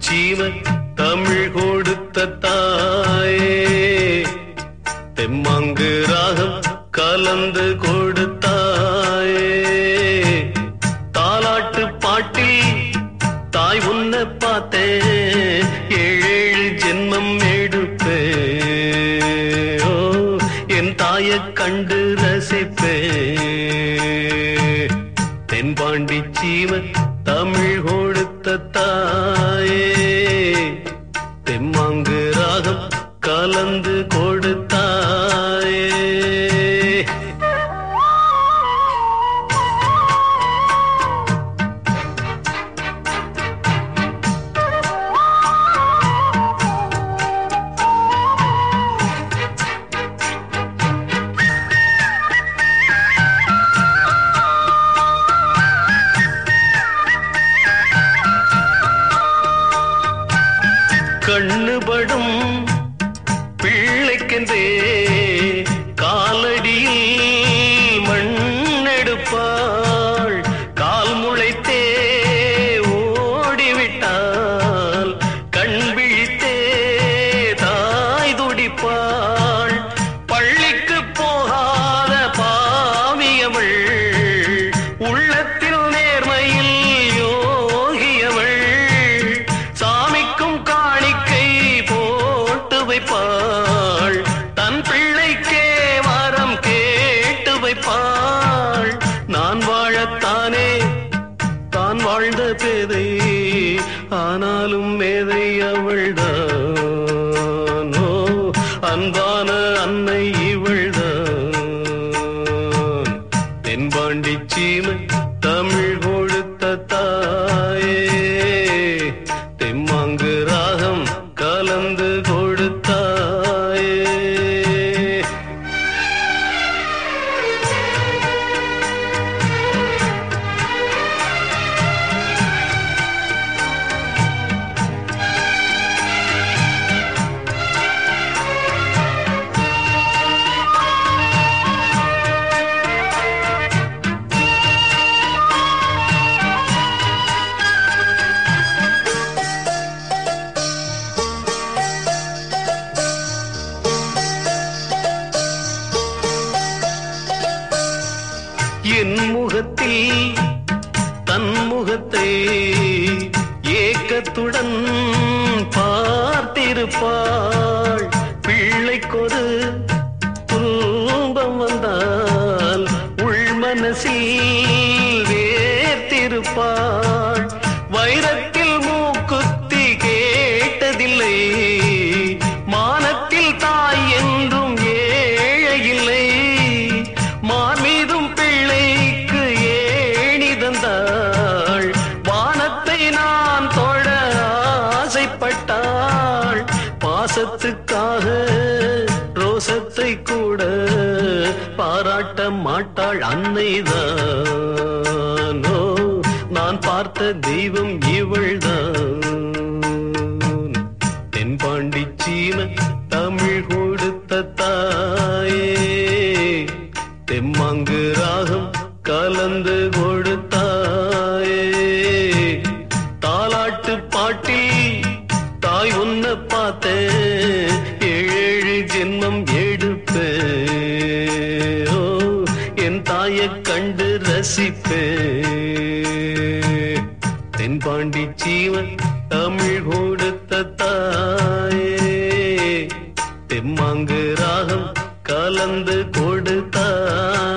சீவன் தமிழ் கொடுத்த தாயே தெம்மாங்கு ராகம் கலந்து கொடுத்தாயே தாலாட்டு பாட்டில் தாய் உன்னை பார்த்தேன் ஏழு ஜென்மம் எடுப்பேன் ஓ என் தாயை கண்டு ரசிப்பேன் தென்பாண்டி சீவன் தமிழ் கொடுத்த தாயே தெம்மாங்கு ராகம் கலந்து கொடுத்தாயே கண்ணுபடும் பிள்ளைக்கென்றே காலடியில் மண்ணெடுப்பாள் கால் முளைத்தே ஓடிவிட்டால் கண் விழித்தே தாய் துடிப்பாள் பள்ளிக்கு போகாத பாவியவள் உள்ளத்தில் நேர்மையில் யோகியவள் சாமிக்கும் காணிக்கை போட்டு வைப்பாள் தன் பிள்ளைக்கே வரம் கேட்டு வைப்பாள் நான் வாழத்தானே தான் வாழ்ந்த பேதை ஆனாலும் மேதை அவள்தான் ஓ அன்பான அன்னை இவள்தான் தென்பாண்டி சீமை தமிழ் கொடுத்த தாயே தெம்மாங்கு ராகம் கலந்து கொடுத்தாயே என் முகத்தில் தன் முகத்தை ஏக்கத்துடன் பார்த்திருப்பாள் பிள்ளைக்கொரு துன்பம் வந்தால் உள் மனசில் வேர்த்திருப்பாள் வைரத்தில் மூக்குத்தி கேட்டதில்லை மானத்தில் தாய் என்றும் ஏழை இல்லை மான் மீதும் பிள்ளைக்கு ஏணி தந்தாள் வானத்தை நான் தொட ஆசைப்பட்டாள் பாசத்துக்காக ரோசத்தை கூட பாராட்ட மாட்டாள் அன்னைதானோ நான் பார்த்த தெய்வம் இவள்தான் தென்பாண்டி சீன தமிழ் கொடுத்த தாயே தெம்மாங்கு ராகம் கலந்து கொடுத்தாயே தாலாட்டு பாட்டில் தாய் உன்னை பார்த்தேன் ஏழு ஜென்மம் எடுப்பேன் ஓ என் தாயை கண்டு ரசிப்பேன் தென்பாண்டி சீவன் தமிழ் கொடுத்த தாயே தெம்மாங்கு ராகம் கலந்து கொடுத்தாயே